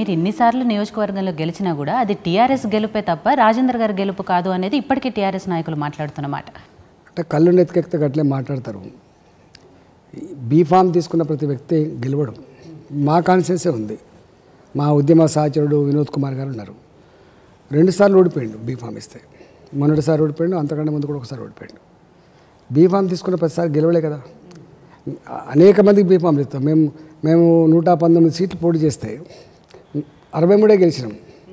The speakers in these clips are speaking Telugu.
మీరు ఇన్నిసార్లు నియోజకవర్గంలో గెలిచినా కూడా అది టీఆర్ఎస్ గెలుపే తప్ప రాజేందర్ గారి గెలుపు కాదు అనేది ఇప్పటికీ టీఆర్ఎస్ నాయకులు మాట్లాడుతున్నమాట అంటే కళ్ళు నెత్తికెక్కితే గట్లే మాట్లాడతారు బీఫామ్ తీసుకున్న ప్రతి వ్యక్తి గెలవడు మా కాన్షియన్సే ఉంది మా ఉద్యమ సహచరుడు వినోద్ కుమార్ గారు ఉన్నారు రెండుసార్లు ఓడిపోయిండు బీఫామ్ ఇస్తే మొన్నటిసారి ఓడిపోయిండు అంతకంటే ముందు కూడా ఒకసారి ఓడిపోయిండు బీఫామ్ తీసుకున్న ప్రతిసారి గెలవలే కదా అనేక మందికి బీఫామ్లు ఇస్తాం మేము మేము నూట పంతొమ్మిది సీట్లు పోటీ చేస్తే అరవై మూడే గెలిచినాం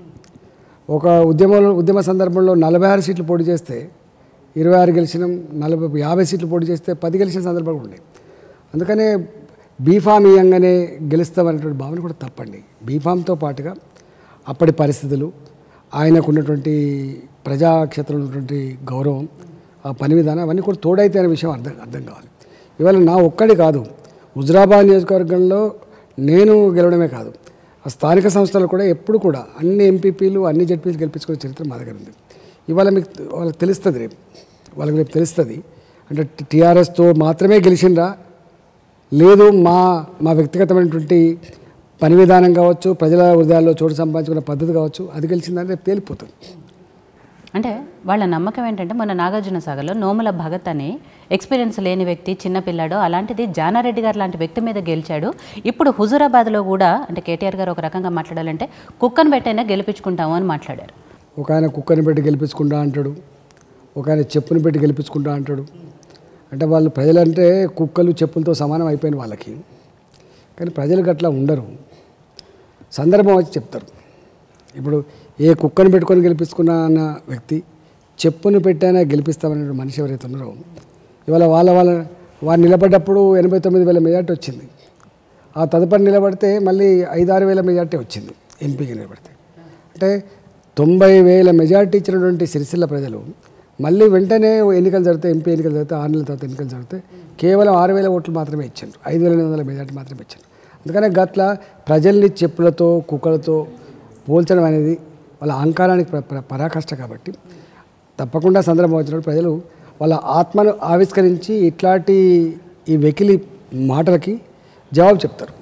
ఒక ఉద్యమంలో ఉద్యమ సందర్భంలో నలభై ఆరు సీట్లు పోటీ చేస్తే ఇరవై ఆరు గెలిచినాం నలభై యాభై సీట్లు పోటీ చేస్తే పది గెలిచిన సందర్భాలు ఉన్నాయి అందుకనే బీఫామ్ ఇయ్యంగానే గెలుస్తామనేటువంటి భావన కూడా తప్పండి బీఫామ్తో పాటుగా అప్పటి పరిస్థితులు ఆయనకు ఉన్నటువంటి ప్రజాక్షేత్రంలో ఉన్నటువంటి గౌరవం ఆ పని విధానం అవన్నీ కూడా తోడైతే అనే విషయం అర్థం అర్థం కావాలి ఇవాళ నా ఒక్కడి కాదు హుజరాబాద్ నియోజకవర్గంలో నేను గెలవడమే కాదు ఆ స్థానిక సంస్థలు కూడా ఎప్పుడు కూడా అన్ని ఎంపీపీలు అన్ని జడ్పీలు గెలిపించుకునే చరిత్ర మా దగ్గర ఉంది ఇవాళ మీకు వాళ్ళకి తెలుస్తుంది రేపు వాళ్ళకి రేపు తెలుస్తుంది అంటే టీఆర్ఎస్తో మాత్రమే గెలిచిండ్రా లేదు మా మా వ్యక్తిగతమైనటువంటి పని విధానం కావచ్చు ప్రజల హృదయాల్లో చోటు సంపాదించుకున్న పద్ధతి కావచ్చు అది గెలిచిందని రేపు తేలిపోతుంది అంటే వాళ్ళ నమ్మకం ఏంటంటే మొన్న నాగార్జున సాగర్లో నోముల భగత్ అని ఎక్స్పీరియన్స్ లేని వ్యక్తి చిన్న పిల్లాడు అలాంటిది జానారెడ్డి గారు లాంటి వ్యక్తి మీద గెలిచాడు ఇప్పుడు హుజూరాబాద్లో కూడా అంటే కేటీఆర్ గారు ఒక రకంగా మాట్లాడాలంటే కుక్కను పెట్టైనా గెలిపించుకుంటాము అని మాట్లాడారు ఒక ఆయన కుక్కని పెట్టి గెలిపించుకుంటా అంటాడు ఒక ఆయన చెప్పుని పెట్టి గెలిపించుకుంటా అంటాడు అంటే వాళ్ళు ప్రజలంటే కుక్కలు చెప్పులతో సమానం అయిపోయిన వాళ్ళకి కానీ ప్రజలకు అట్లా ఉండరు సందర్భం వచ్చి చెప్తారు ఇప్పుడు ఏ కుక్కను పెట్టుకొని గెలిపించుకున్నా అన్న వ్యక్తి చెప్పును పెట్టైనా గెలిపిస్తామనే మనిషి ఎవరైతే ఉన్నారో ఇవాళ వాళ్ళ వాళ్ళ వారు నిలబడ్డప్పుడు ఎనభై తొమ్మిది వేల మెజార్టీ వచ్చింది ఆ తదుపరి నిలబడితే మళ్ళీ ఐదారు వేల మెజార్టీ వచ్చింది ఎంపీకి నిలబడితే అంటే తొంభై వేల మెజార్టీ ఇచ్చినటువంటి సిరిసిల్ల ప్రజలు మళ్ళీ వెంటనే ఎన్నికలు జరిగితే ఎంపీ ఎన్నికలు జరిగితే ఆరు నెలల తర్వాత ఎన్నికలు జరిగితే కేవలం ఆరు వేల ఓట్లు మాత్రమే ఇచ్చారు ఐదు వేల ఎనిమిది వందల మెజార్టీ మాత్రమే ఇచ్చారు అందుకనే గట్ల ప్రజల్ని చెప్పులతో కుక్కలతో పోల్చడం అనేది వాళ్ళ అహంకారానికి ప్ర- ప్ర- పరాకాష్ట కాబట్టి తప్పకుండా సందర్భం వచ్చినప్పుడు ప్రజలు వాళ్ళ ఆత్మను ఆవిష్కరించి ఇట్లాంటి ఈ వెకిలి మాటలకి జవాబు చెప్తారు